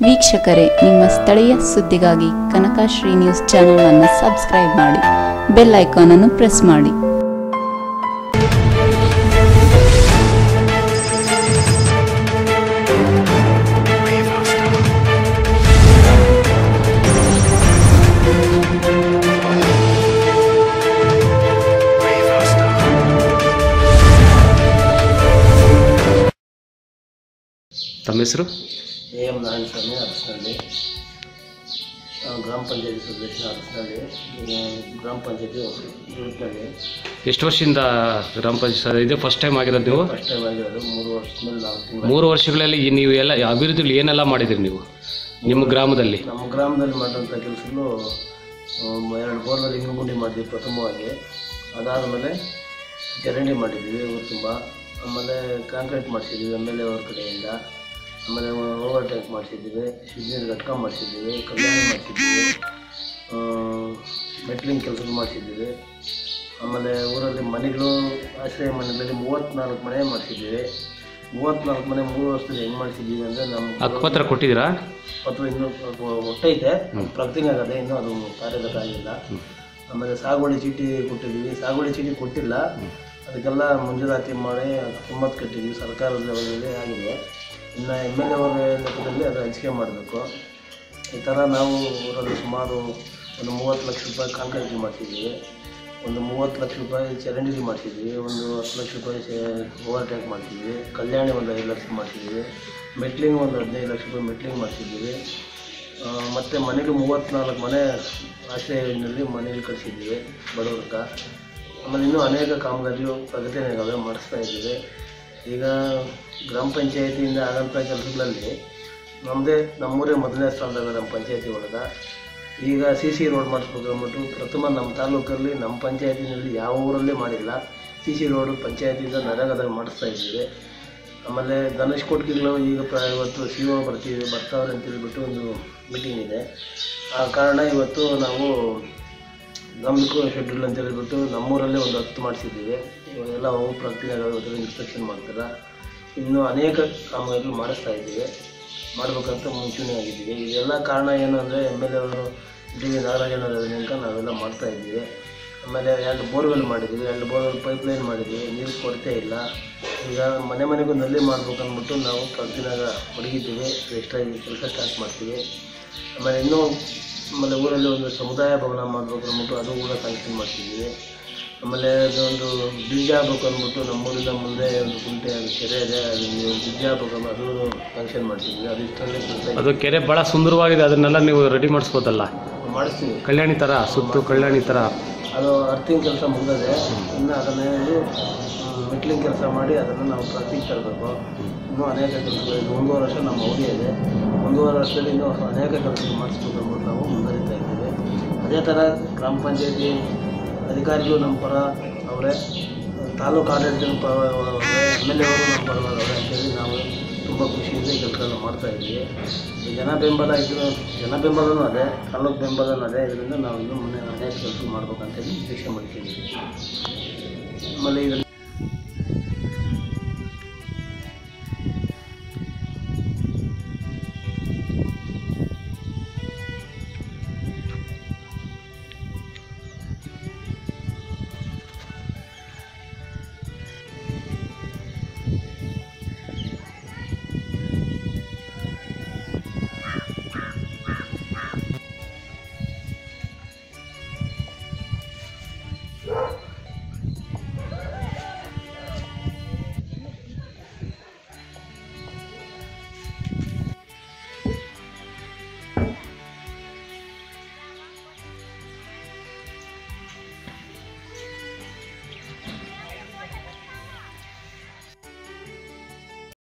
ವೀಕ್ಷಕರೇ ನಿಮ್ಮ ಸ್ಥಳೀಯ ಸುದ್ದಿಗಾಗಿ ಕನಕಶ್ರೀ ನ್ಯೂಸ್ ಚಾನೆಲ್ ಅನ್ನು ಸಬ್ಸ್ಕ್ರೈಬ್ ಮಾಡಿ ಬೆಲ್ ಐಕಾನ್ ಅನ್ನು ಪ್ರೆಸ್ ಮಾಡಿ ತಮ್ಮ ಹೆಸರು ಎ ಎಂ ನಾರಾಯಣಸ್ವಾಮಿ ಅರಸನಹಳ್ಳಿ ನಾನು ಗ್ರಾಮ ಪಂಚಾಯತಿ ಸದಸ್ಯ ಅರಸನಹಳ್ಳಿ ಈಗ ಗ್ರಾಮ ಪಂಚಾಯತಿ ದುರ್ಗನಹಳ್ಳಿ ಎಷ್ಟು ವರ್ಷದಿಂದ ಗ್ರಾಮ ಪಂಚಾಯತ್ ಇದೆ ಫಸ್ಟ್ ಟೈಮ್ ಆಗಿರೋದು ನೀವು ಫಸ್ಟ್ ಟೈಮ್ ಆಗಿರೋದು ಮೂರು ವರ್ಷದ ಮೇಲೆ ನಾವು ತಿಂಗಳು ಮೂರು ವರ್ಷಗಳಲ್ಲಿ ಈ ನೀವು ಎಲ್ಲ ಅಭಿವೃದ್ಧಿಲಿ ಏನೆಲ್ಲ ಮಾಡಿದಿರಿ ನೀವು ನಿಮ್ಮ ಗ್ರಾಮದಲ್ಲಿ ನಮ್ಮ ಗ್ರಾಮದಲ್ಲಿ ಮಾಡಿದಂಥ ಕೆಲಸಗಳು ಎರಡು ಬೋರ್ನಲ್ಲಿ ಹಿಂಗು ಗುಂಡಿ ಮಾಡಿದ್ವಿ ಪ್ರಥಮವಾಗಿ ಅದಾದಮೇಲೆ ಚರಂಡಿ ಮಾಡಿದ್ವಿ ಊರು ತುಂಬ ಆಮೇಲೆ ಕಾಂಕ್ರೀಟ್ ಮಾಡಿಸಿದ್ವಿ ಎಮ್ ಎಲ್ ಎ ಅವ್ರ ಕಡೆಯಿಂದ ಆಮೇಲೆ ಓವರ್ ಟ್ಯಾಂಕ್ ಮಾಡಿಸಿದ್ದೀವಿ ಶಿವನೀರು ಘಟಕ ಮಾಡಿಸಿದ್ದೀವಿ ಕಲ್ಯಾಣ ಮಾಡಿಸಿದ್ದೀವಿ ಮೆಟ್ಲಿಂಗ್ ಕೆಲಸ ಮಾಡಿಸಿದ್ದೀವಿ ಆಮೇಲೆ ಊರಲ್ಲಿ ಮನೆಗಳು ಆಶ್ರಯ ಮನೆಗಳಲ್ಲಿ ಮೂವತ್ತ್ನಾಲ್ಕು ಮನೆ ಮಾಡಿಸಿದ್ದೀವಿ ಮೂವತ್ತ್ನಾಲ್ಕು ಮನೆ ಮೂರು ವರ್ಷದಲ್ಲಿ ಹೆಂಗೆ ಮಾಡಿಸಿದ್ದೀವಿ ಅಂದರೆ ನಮ್ಮ ಹಕ್ಕುಪತ್ರ ಕೊಟ್ಟಿದ್ದೀರಾ ಪತ್ರ ಇನ್ನೂ ಸ್ವಲ್ಪ ಒಟ್ಟೈತೆ ಪ್ರಗತಿನೇ ಆಗದೆ ಇನ್ನೂ ಅದು ಕಾರ್ಯಗತ ಆಗಿಲ್ಲ ಆಮೇಲೆ ಸಾಗುವಳಿ ಚೀಟಿ ಕೊಟ್ಟಿದ್ದೀವಿ ಸಾಗುವಳಿ ಚೀಟಿ ಕೊಟ್ಟಿಲ್ಲ ಅದಕ್ಕೆಲ್ಲ ಮಂಜೂರಾತಿ ಮಾಡಿ ಕಿಮ್ಮತ್ತು ಕಟ್ಟಿದ್ವಿ ಸರ್ಕಾರದ ಲೆವೆಲಲ್ಲಿ ಆಗಿದೆ ಇನ್ನು ಎಮ್ ಎಲ್ ಎ ಅವರ ಲೆಕ್ಕದಲ್ಲಿ ಅದು ಹಂಚಿಕೆ ಮಾಡಬೇಕು ಈ ಥರ ನಾವು ಊರಲ್ಲಿ ಸುಮಾರು ಒಂದು ಮೂವತ್ತು ಲಕ್ಷ ರೂಪಾಯಿ ಕಾಂಕ್ರೀಟ್ ಮಾಡಿಸಿದ್ದೀವಿ ಒಂದು ಮೂವತ್ತು ಲಕ್ಷ ರೂಪಾಯಿ ಚರಂಡಿ ಮಾಡಿಸಿದ್ವಿ ಒಂದು ಹತ್ತು ಲಕ್ಷ ರೂಪಾಯಿ ಓವರ್ ಟ್ಯಾಂಕ್ ಮಾಡಿಸಿದ್ವಿ ಕಲ್ಯಾಣಿ ಒಂದು ಐದು ಲಕ್ಷ ಮಾಡಿಸಿದ್ವಿ ಮೆಟ್ಲಿಂಗ್ ಒಂದು ಹದಿನೈದು ಲಕ್ಷ ರೂಪಾಯಿ ಮೆಟ್ಲಿಂಗ್ ಮಾಡಿಸಿದ್ವಿ ಆ, ಮತ್ತು ಮನೆಗೆ ಮೂವತ್ತ್ನಾಲ್ಕು ಮನೆ ಆಶ್ರಯದಲ್ಲಿ ಮನೆಯಲ್ಲಿ ಕಳಿಸಿದ್ವಿ ಬಡವ್ರಿಗೆ ಆಮೇಲೆ ಇನ್ನೂ ಅನೇಕ ಕಾಮಗಾರಿಯು ಪ್ರಗತಿಯಾಗವೆ ಮಾಡಿಸ್ತಾ ಇದ್ದೀವಿ ಈಗ ಗ್ರಾಮ ಪಂಚಾಯತಿಯಿಂದ ಆದಂಥ ಕೆಲಸಗಳಲ್ಲಿ ನಮ್ಮದೇ ನಮ್ಮೂರೇ ಮೊದಲನೇ ಸ್ಥಾನದಾಗ ನಮ್ಮ ಪಂಚಾಯತಿ ಒಳಗೆ ಈಗ ಸಿ ಸಿ ರೋಡ್ ಮಾಡಿಸ್ಬೇಕು ಅಂದ್ಬಿಟ್ಟು ಪ್ರಥಮ ನಮ್ಮ ತಾಲೂಕಲ್ಲಿ ನಮ್ಮ ಪಂಚಾಯತಿನಲ್ಲಿ ಯಾವ ಊರಲ್ಲೇ ಮಾಡಿಲ್ಲ ಸಿ ಸಿ ರೋಡು ಪಂಚಾಯತಿಯಿಂದ ನರೇಗಾದಾಗ ಮಾಡಿಸ್ತಾ ಇದ್ದೀವಿ ಆಮೇಲೆ ಧನುಷ್ ಕೊಟ್ಗಿಗಳು ಈಗ ಪ್ರ- ಇವತ್ತು ಸಿ ಒ ಬರ್ತೀವಿ ಬರ್ತಾವ್ರೆ ಅಂತ ಹೇಳ್ಬಿಟ್ಟು ಒಂದು ಮೀಟಿಂಗ್ ಇದೆ ಆ ಕಾರಣ ಇವತ್ತು ನಾವು ಗಮನಕ್ಕೂ ಶೆಡ್ಯೂಲ್ ಅಂತ ಹೇಳ್ಬಿಟ್ಟು ನಮ್ಮೂರಲ್ಲೇ ಒಂದು ಹತ್ತು ಮಾಡಿಸಿದ್ದೀವಿ ಇವಾಗೆಲ್ಲ ಅವು ಪ್ರಗತಿಯಾಗ ಇನ್ಸ್ಪೆಕ್ಷನ್ ಮಾಡ್ತಾರೆ ಇನ್ನೂ ಅನೇಕ ಕಾಮಗಾರಿಗಳು ಮಾಡಿಸ್ತಾ ಇದ್ದೀವಿ ಮಾಡ್ಬೇಕಂತ ಮುಂಚೂಣಿ ಆಗಿದ್ದೀವಿ ಇದೆಲ್ಲ ಕಾರಣ ಏನು ಅಂದರೆ ಎಮ್ ಎಲ್ ಎ ಅವರು ಡಿ ವಿ ನಾಗರಾಜನವರ ತನಕ ನಾವೆಲ್ಲ ಮಾಡ್ತಾ ಇದ್ದೀವಿ ಆಮೇಲೆ ಎರಡು ಬೋರ್ವೆಲ್ ಮಾಡಿದ್ದೀವಿ ಎರಡು ಬೋರ್ವೆಲ್ ಪೈಪ್ ಲೈನ್ ಮಾಡಿದ್ದೀವಿ ನೀರು ಕೊರತೆ ಇಲ್ಲ ಈಗ ಮನೆ ಮನೆಗೂ ನಲ್ಲಿ ಮಾಡ್ಬೇಕು ಅಂದ್ಬಿಟ್ಟು ನಾವು ಪ್ರತಿನಾಗ ಹುಡುಗಿದ್ದೀವಿ ಎಷ್ಟಾಗಿ ಕೆಲಸ ಸ್ಟಾರ್ಟ್ ಮಾಡ್ತೀವಿ ಆಮೇಲೆ ಇನ್ನೂ ಆಮೇಲೆ ಊರಲ್ಲಿ ಒಂದು ಸಮುದಾಯ ಭವನ ಮಾಡಬೇಕು ಅಂದ್ಬಿಟ್ಟು ಅದು ಕೂಡ ಸ್ಯಾಂಕ್ಷನ್ ಮಾಡ್ತಿದ್ದೀವಿ ಆಮೇಲೆ ಅದೊಂದು ಬ್ರಿಡ್ಜ್ ಆಗ್ಬೇಕು ಅಂದ್ಬಿಟ್ಟು ನಮ್ಮೂರಿಂದ ಮುಂದೆ ಒಂದು ಕುಂಟೆ ಅದು ಕೆರೆ ಇದೆ ಅದು ಬ್ರಿಡ್ಜ್ ಆಗ್ಬೇಕು ಅನ್ನೋ ಅದು ಸ್ಯಾಂಕ್ಷನ್ ಮಾಡ್ತಿದ್ವಿ ಅದು ಇಷ್ಟರಲ್ಲೇ ಕೆಲಸ ಅದು ಕೆರೆ ಭಾಳ ಸುಂದರವಾಗಿದೆ ಅದನ್ನೆಲ್ಲ ನೀವು ರೆಡಿ ಮಾಡಿಸ್ಬೋದಲ್ಲ ಮಾಡಿಸ್ತೀವಿ ಕಲ್ಯಾಣಿ ಥರ ಸುತ್ತು ಕಲ್ಯಾಣಿ ಥರ ಅದು ಅರ್ಥಿಂಗ್ ಕೆಲಸ ಮುಗಿದದೆ ಇನ್ನು ಅದನ್ನೇ ಮೆಟ್ಲಿಂಗ್ ಕೆಲಸ ಮಾಡಿ ಅದನ್ನು ನಾವು ಪ್ರಾಕ್ಟಿಗೆ ತರಬೇಕು ಇನ್ನೂ ಅನೇಕ ಕೆಲಸಗಳು ಇದೆ ಒಂದೂವರೆ ವರ್ಷ ನಮ್ಮ ಅವಧಿ ಇದೆ ಒಂದೂವರೆ ವರ್ಷದಲ್ಲಿ ಇನ್ನೂ ಅನೇಕ ಕೆಲಸಗಳು ಮಾಡಿಸ್ಬೇಕು ಅಂದ್ಬಿಟ್ಟು ನಾವು ಮುಂದುವರಿತಾ ಇದ್ದೀವಿ ಅದೇ ಥರ ಗ್ರಾಮ ಪಂಚಾಯತಿ ಅಧಿಕಾರಿಗಳು ನಮ್ಮ ಪರ ಅವರೇ ತಾಲೂಕು ಆಡಳಿತದ ಪರ ಎಮ್ ಎಲ್ ಎ ಅವರು ನಮ್ಮ ಪರವಾಗಿ ಅವರೇ ಅಂತೇಳಿ ನಾವು ತುಂಬ ಖುಷಿಯಿಂದ ಈ ಕೆಲಸವನ್ನು ಮಾಡ್ತಾ ಇದ್ದೀವಿ ಈ ಜನ ಬೆಂಬಲ ಇದ್ರು ಜನ ಬೆಂಬಲನೂ ಅದೇ ತಾಲೂಕು ಬೆಂಬಲನೂ ಅದೇ ಇದರಿಂದ ನಾವು ಇನ್ನೂ ಮುಂದೆ ಅನೇಕ ಕೆಲಸ ಮಾಡ್ಬೇಕಂತೇಳಿ ನಿರೀಕ್ಷೆ ಮಾಡ್ತಿದ್ದೀವಿ ಆಮೇಲೆ ಇದನ್ನು